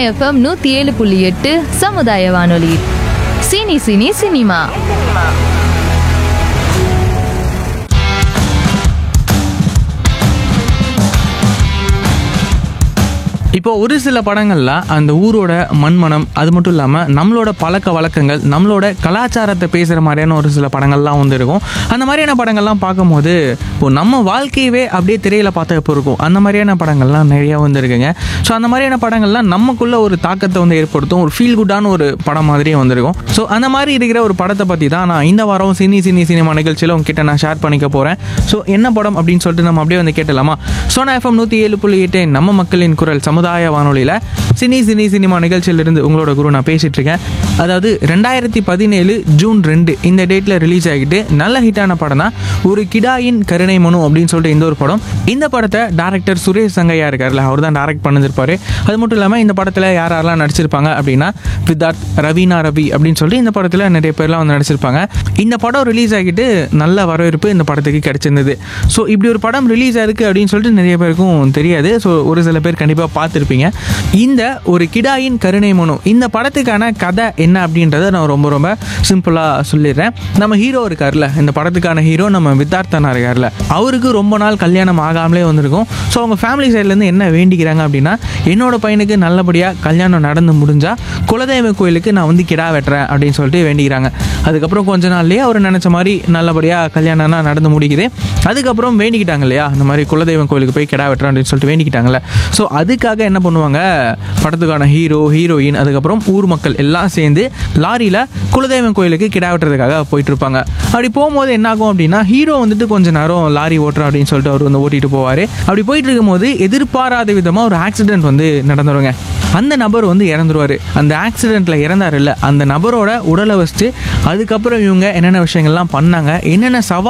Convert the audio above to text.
FM நூற்றி ஏழு புள்ளி எட்டு சமுதாய வானொலி சினி சினி சினிமா இப்போ ஒரு சில படங்கள்ல அந்த ஊரோட மண்மனம் அது மட்டும் இல்லாமல் நம்மளோட பழக்க வழக்கங்கள் நம்மளோட கலாச்சாரத்தை பேசுகிற மாதிரியான ஒரு சில படங்கள்லாம் வந்து இருக்கும் அந்த மாதிரியான படங்கள்லாம் பார்க்கும்போது இப்போ நம்ம வாழ்க்கையவே அப்படியே திரையில பார்த்த இப்போ இருக்கும் அந்த மாதிரியான படங்கள்லாம் நிறைய வந்துருக்குங்க ஸோ அந்த மாதிரியான படங்கள்லாம் நமக்குள்ள ஒரு தாக்கத்தை வந்து ஏற்படுத்தும் ஒரு ஃபீல் குட்டான ஒரு படம் மாதிரியே வந்திருக்கும் ஸோ அந்த மாதிரி இருக்கிற ஒரு படத்தை பற்றி தான் நான் இந்த வாரம் சினி சினி சினிமா நிகழ்ச்சியில் உங்ககிட்ட நான் ஷேர் பண்ணிக்க போகிறேன் ஸோ என்ன படம் அப்படின்னு சொல்லிட்டு நம்ம அப்படியே வந்து கேட்டலாமா சோனா எஃப்எம் நூற்றி ஏழு புள்ளி எட்டு நம்ம மக்களின் குரல் சமுதாய வானொலியில் சினி சினி சினிமா நிகழ்ச்சியிலிருந்து உங்களோட குரு நான் பேசிட்டு இருக்கேன் அதாவது ரெண்டாயிரத்தி பதினேழு ஜூன் ரெண்டு இந்த டேட்டில் ரிலீஸ் ஆகிட்டு நல்ல ஹிட்டான படம் தான் ஒரு கிடாயின் கருணை மனு அப்படின்னு சொல்லிட்டு இந்த ஒரு படம் இந்த படத்தை டேரக்டர் சுரேஷ் சங்கையா இருக்கார்ல அவர் தான் டேரக்ட் பண்ணிருப்பாரு அது மட்டும் இல்லாமல் இந்த படத்தில் யார் யாரெல்லாம் நடிச்சிருப்பாங்க அப்படின்னா வித்தார்த் ரவீனா ரவி அப்படின்னு சொல்லிட்டு இந்த படத்தில் நிறைய பேர்லாம் வந்து நடிச்சிருப்பாங்க இந்த படம் ரிலீஸ் ஆகிட்டு நல்ல வரவேற்பு இந்த படத்துக்கு கிடைச்சிருந்தது ஸோ இப்படி ஒரு படம் ரிலீஸ் ஆயிருக்கு அப்படின்னு சொல்லிட்டு நிறைய பேருக்கும் தெரியாது ஸோ ஒரு சில பேர் கண்டிப்பாக பார்த்துருப்பீங்க இந்த ஒரு கிடாயின் கருணை மனு இந்த படத்துக்கான கதை என்ன அப்படின்றத நான் ரொம்ப ரொம்ப சிம்பிளாக சொல்லிடுறேன் நம்ம ஹீரோ இருக்கார்ல இந்த படத்துக்கான ஹீரோ நம்ம வித்தார்த்தனா இருக்கார்ல அவருக்கு ரொம்ப நாள் கல்யாணம் ஆகாமலே வந்திருக்கும் ஸோ அவங்க ஃபேமிலி சைட்லேருந்து என்ன வேண்டிக்கிறாங்க அப்படின்னா என்னோட பையனுக்கு நல்லபடியாக கல்யாணம் நடந்து முடிஞ்சா குலதெய்வ கோயிலுக்கு நான் வந்து கிடா வெட்டுறேன் அப்படின்னு சொல்லிட்டு வேண்டிக்கிறாங்க அதுக்கப்புறம் கொஞ்ச நாள்லயே அவர் நினச்ச மாதிரி நல்லபடியாக கல்யாணம்லாம் நடந்து முடிக்குது அதுக்கப்புறம் வேண்டிக்கிட்டாங்க இல்லையா இந்த மாதிரி குலதெய்வம் கோயிலுக்கு போய் கிடா வெட்டுறேன் அப்படின்னு சொல்லிட்டு வேண்டிக்கிட்டாங்கல்ல ஸோ அதுக்காக என்ன பண்ணுவாங்க படத்துக்கான ஹீரோ ஹீரோயின் அதுக்கப்புறம் ஊர் மக்கள் எல்லாம் சேர்ந்து லாரியில் குலதெய்வம் கோயிலுக்கு கிடா வெட்டுறதுக்காக போயிட்டு இருப்பாங்க அப்படி போகும்போது என்ன ஆகும் அப்படின்னா ஹீரோ வந்துட்டு கொஞ்ச நேரம் லாரி ஓட்டுறோம் அப்படின்னு சொல்லிட்டு அவர் வந்து ஓட்டிட்டு போவார் அப்படி போயிட்டு இருக்கும்போது எதிர்பாராத விதமாக ஒரு ஆக்சிடென்ட் வந்து நடந்துருங்க அந்த நபர் வந்து இறந்துருவார் அந்த ஆக்சிடெண்ட்டில் இறந்தார் இல்லை அந்த நபரோட உடலை வச்சுட்டு அதுக்கப்புறம் இவங்க என்னென்ன விஷயங்கள்லாம் பண்ணாங்க என்னென்ன சவால்